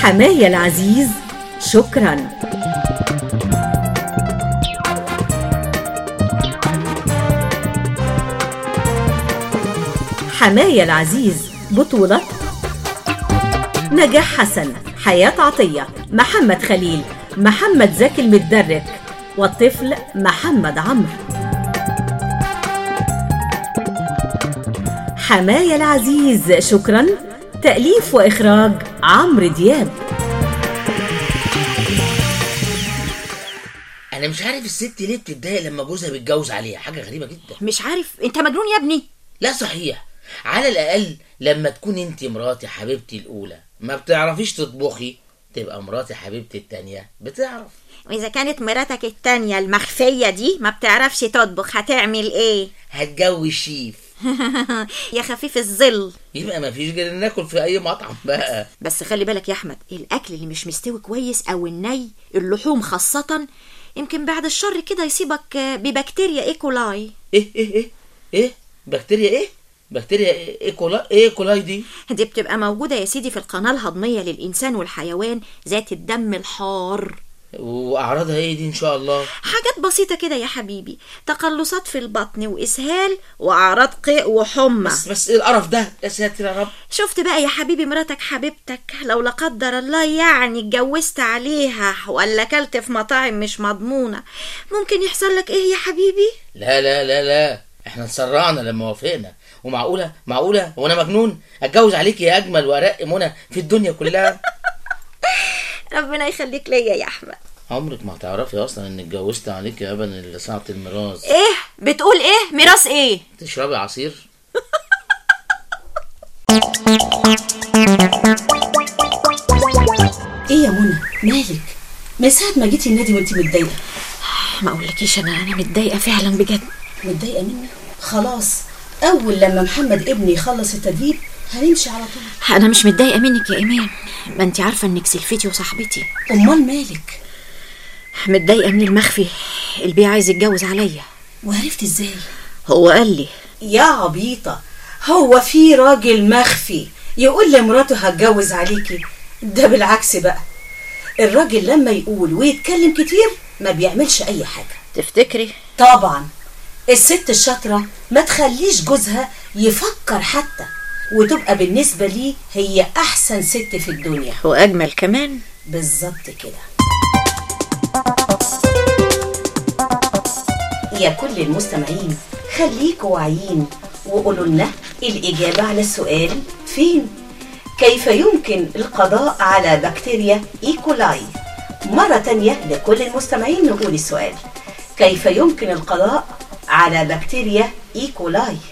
حماية العزيز شكرا حماية العزيز بطولة نجاح حسن حياة عطية محمد خليل محمد زكي المتدرك والطفل محمد عمرو حماية العزيز شكرا تأليف وإخراج عمرو دياب انا مش عارف الست ليه بتتضايق لما جوزها بيتجوز عليها حاجه غريبه جدا مش عارف انت مجنون يا ابني لا صحيح على الاقل لما تكون انت مراتي حبيبتي الاولى ما بتعرفيش تطبخي تبقى مراتي حبيبتي التانية بتعرف واذا كانت مراتك التانية المخفية دي ما بتعرفش تطبخ هتعمل ايه هتجوز شيف يا خفيف الظل يبقى ما فيش غير إن ناكل في اي مطعم بقى بس خلي بالك يا احمد الاكل اللي مش مستوي كويس او الني اللحوم خاصة يمكن بعد الشر كده يصيبك ببكتيريا ايكولاي ايه ايه ايه ايه بكتيريا ايه بكتيريا ايه إيه كولا ايه كولاي دي دي بتبقى موجودة يا سيدي في القناة الهضمية للإنسان والحيوان ذات الدم الحار واعراضها ايه دي ان شاء الله حاجات بسيطة كده يا حبيبي تقلصات في البطن وإسهال وأعراض قيء وحمى بس بس ايه القرف ده يا ساتر يا رب شفت بقى يا حبيبي مراتك حبيبتك لو لا قدر الله يعني اتجوزت عليها ولا كلت في مطاعم مش مضمونة ممكن يحصل لك ايه يا حبيبي لا لا لا لا احنا اتسرعنا لما وافقنا ومعقوله معقوله هو انا مجنون اتجوز عليك يا اجمل وارق منى في الدنيا كلها ربنا يخليك ليا يا أحمد عمرك ما هتعرفي اصلا ان اتجوزت عليك يا ابن ساعة الميراث ايه بتقول ايه ميراث ايه تشربي عصير ايه يا منى مالك من ساعه ما جيتي النادي وانت متضايقه ما اقولكيش انا انا متضايقه فعلا بجد متضايقه مني خلاص اول لما محمد ابني يخلص التدريب هنمشي على طول انا مش متضايقه منك يا ايمان ما انت عارفه انك سلفتي وصاحبتي امال مالك متضايقه من المخفي اللي بيه عايز يتجوز عليا وعرفت ازاي هو قال لي يا عبيطه هو في راجل مخفي يقول لمراته هتجوز عليكي ده بالعكس بقى الراجل لما يقول ويتكلم كتير ما بيعملش اي حاجه تفتكري طبعا الست الشاطرة ما تخليش جوزها يفكر حتى وتبقى بالنسبة ليه هي أحسن ست في الدنيا واجمل كمان بالظبط كده يا كل المستمعين خليكوا واعيين وقولوا لنا الإجابة على السؤال فين كيف يمكن القضاء على بكتيريا إيكولاي مرة تانية لكل المستمعين نقول السؤال كيف يمكن القضاء على بكتيريا إيكولاي